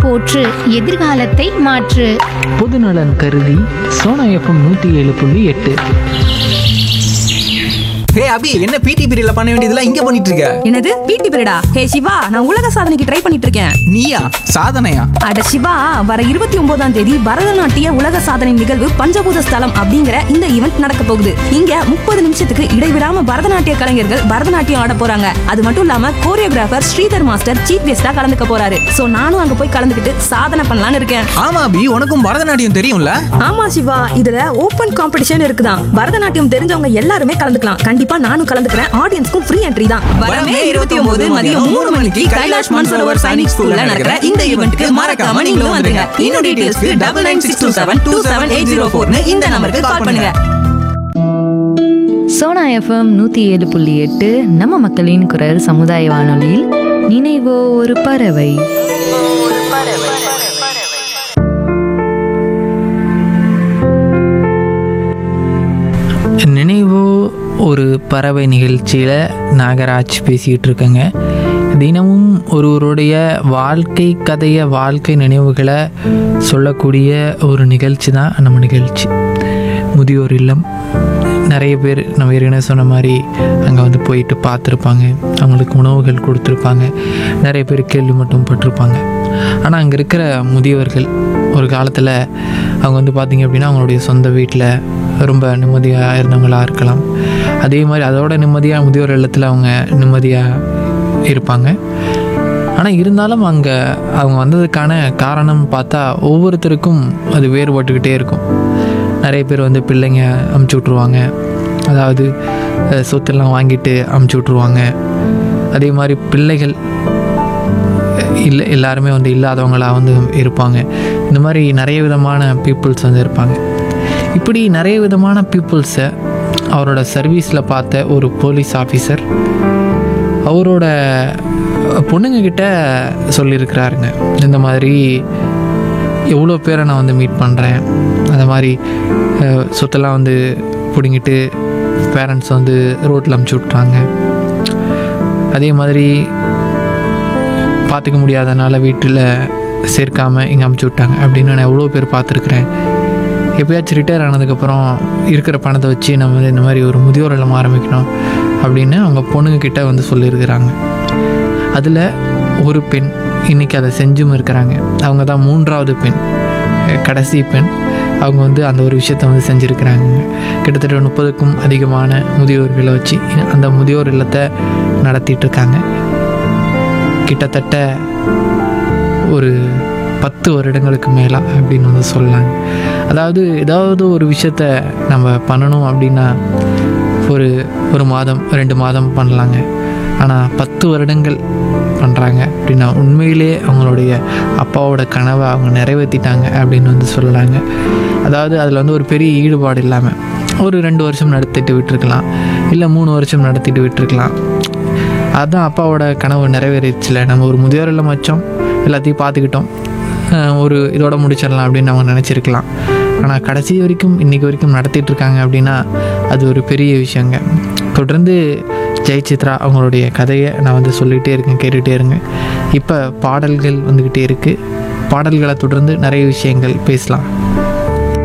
போற்று எதிர்காலத்தை மாற்று பொதுநலன் கருதி சோனா எஃப்எம் நூற்றி ஏழு புள்ளி எட்டு ஹே அபி என்ன பிடி பீரியட்ல பண்ண வேண்டியதெல்லாம் இங்க பண்ணிட்டு இருக்க என்னது பிடி பீரியடா ஹே சிவா நான் உலக சாதனைக்கு ட்ரை பண்ணிட்டு இருக்கேன் நீயா சாதனையா அட சிவா வர இருபத்தி ஒன்பதாம் தேதி பரதநாட்டிய உலக சாதனை நிகழ்வு பஞ்சபூத ஸ்தலம் அப்படிங்கிற இந்த ஈவெண்ட் நடக்க போகுது இங்க முப்பது நிமிஷத்துக்கு இடைவிடாம பரதநாட்டிய கலைஞர்கள் பரதநாட்டியம் ஆட போறாங்க அது மட்டும் இல்லாம கோரியோகிராஃபர் ஸ்ரீதர் மாஸ்டர் சீஃப் கெஸ்டா கலந்துக்க போறாரு சோ நானும் அங்க போய் கலந்துக்கிட்டு சாதனை பண்ணலாம்னு இருக்கேன் ஆமா அபி உனக்கும் பரதநாட்டியம் தெரியும்ல ஆமா சிவா இதுல ஓபன் காம்படிஷன் இருக்குதான் பரதநாட்டியம் தெரிஞ்சவங்க எல்லாருமே கலந்துக்கலாம் கண்டிப்பா நானும் கலந்துக்கிறேன் ஆடியன்ஸ்க்கும் ஃப்ரீ என்ட்ரி தான் வரமே இருபத்தி ஒன்பது மதியம் மூணு மணிக்கு கைலாஷ் மான்சரோவர் சைனிக் ஸ்கூல்ல நடக்கிற இந்த ஈவெண்ட்க்கு மறக்காம நீங்களும் வந்துருங்க இன்னும் டீடைல்ஸ்க்கு double nine six two seven two seven eight zero ஃபோர்னு இந்த நம்பருக்கு கால் பண்ணுங்க சோனா எஃப்எம் நூற்றி ஏழு புள்ளி எட்டு நம்ம மக்களின் குரல் சமுதாய வானொலியில் நினைவோ ஒரு பறவை நினைவோ ஒரு பறவை நிகழ்ச்சியில் நாகராஜ் பேசிக்கிட்டு இருக்கேங்க தினமும் ஒருவருடைய வாழ்க்கை கதையை வாழ்க்கை நினைவுகளை சொல்லக்கூடிய ஒரு நிகழ்ச்சி தான் நம்ம நிகழ்ச்சி முதியோர் இல்லம் நிறைய பேர் நம்ம ஏற்கனவே சொன்ன மாதிரி அங்கே வந்து போயிட்டு பார்த்துருப்பாங்க அவங்களுக்கு உணவுகள் கொடுத்துருப்பாங்க நிறைய பேர் கேள்வி மட்டும் பட்டிருப்பாங்க ஆனால் அங்கே இருக்கிற முதியவர்கள் ஒரு காலத்தில் அவங்க வந்து பார்த்திங்க அப்படின்னா அவங்களுடைய சொந்த வீட்டில் ரொம்ப நிம்மதியாக இருந்தவங்களாக இருக்கலாம் அதே மாதிரி அதோட நிம்மதியாக முதியோர் இல்லத்தில் அவங்க நிம்மதியாக இருப்பாங்க ஆனால் இருந்தாலும் அங்கே அவங்க வந்ததுக்கான காரணம் பார்த்தா ஒவ்வொருத்தருக்கும் அது வேறுபட்டுக்கிட்டே இருக்கும் நிறைய பேர் வந்து பிள்ளைங்க அமுச்சு விட்ருவாங்க அதாவது அஹ், சொத்தெல்லாம் வாங்கிட்டு அமுச்சு விட்ருவாங்க அதே மாதிரி பிள்ளைகள் இல்லை எல்லாருமே வந்து இல்லாதவங்களா வந்து இருப்பாங்க இந்த மாதிரி நிறைய விதமான பீப்புள்ஸ் வந்து இருப்பாங்க இப்படி நிறைய விதமான பீப்புள்ஸை அவரோட சர்வீஸில் பார்த்த ஒரு போலீஸ் ஆஃபீஸர் அவரோட பொண்ணுங்க கிட்ட சொல்லியிருக்கிறாருங்க இந்த மாதிரி எவ்வளோ பேரை நான் வந்து மீட் பண்ணுறேன் அந்த மாதிரி அஹ், சொத்தெல்லாம் வந்து பிடுங்கிட்டு பேரண்ட்ஸ் வந்து ரோட்டில் அமுச்சு விட்றாங்க அதே மாதிரி பார்த்துக்க முடியாதனால வீட்டில் சேர்க்காம இங்கே அமுச்சு விட்டாங்க அப்படின்னு நான் எவ்வளோ பேர் பார்த்துருக்குறேன் எப்பயாச்சும் ரிட்டையர் ஆனதுக்கப்புறம் இருக்கிற பணத்தை வச்சு நம்ம வந்து இந்த மாதிரி ஒரு முதியோர் இல்லம் ஆரம்பிக்கணும் அப்படின்னு அவங்க பொண்ணுங்க கிட்ட வந்து சொல்லியிருக்கிறாங்க அதில் ஒரு பெண் இன்றைக்கி அதை செஞ்சும் இருக்கிறாங்க அவங்க தான் மூன்றாவது பெண் அஹ் கடைசி பெண் அவங்க வந்து அந்த ஒரு விஷயத்தை வந்து செஞ்சுருக்கிறாங்க கிட்டத்தட்ட முப்பதுக்கும் அதிகமான முதியோர்களை வச்சு அந்த முதியோர் இல்லத்தை நடத்திட்டு இருக்காங்க கிட்டத்தட்ட ஒரு பத்து வருடங்களுக்கு மேலே அப்படின்னு வந்து சொல்லலாங்க அதாவது ஏதாவது ஒரு விஷயத்த நம்ம பண்ணணும் அப்படின்னா ஒரு ஒரு மாதம் ரெண்டு மாதம் பண்ணலாங்க ஆனால் பத்து வருடங்கள் பண்ணுறாங்க அப்படின்னா உண்மையிலே அவங்களுடைய அப்பாவோட கனவை அவங்க நிறைவேற்றிட்டாங்க அப்படின்னு வந்து சொல்லலாங்க அதாவது அதில் வந்து ஒரு பெரிய ஈடுபாடு இல்லாமல் ஒரு ரெண்டு வருஷம் நடத்திட்டு விட்டுருக்கலாம் இல்லை மூணு வருஷம் நடத்திட்டு விட்டுருக்கலாம் அதுதான் அப்பாவோட கனவு நிறைவேறிச்சுல நம்ம ஒரு முதியோர் இல்லம் வச்சோம் எல்லாத்தையும் பார்த்துக்கிட்டோம் அஹ் ஒரு இதோட முடிச்சிடலாம் அப்படின்னு அவங்க நினச்சிருக்கலாம் ஆனால் கடைசி வரைக்கும் இன்றைக்கி வரைக்கும் நடத்திட்டு இருக்காங்க அப்படின்னா அது ஒரு பெரிய விஷயங்க தொடர்ந்து ஜெய் சித்ரா அவங்களுடைய கதையை நான் வந்து சொல்லிகிட்டே இருக்கேன் கேட்டுகிட்டே இருங்க இப்போ பாடல்கள் வந்துக்கிட்டே இருக்குது பாடல்களை தொடர்ந்து நிறைய விஷயங்கள் பேசலாம்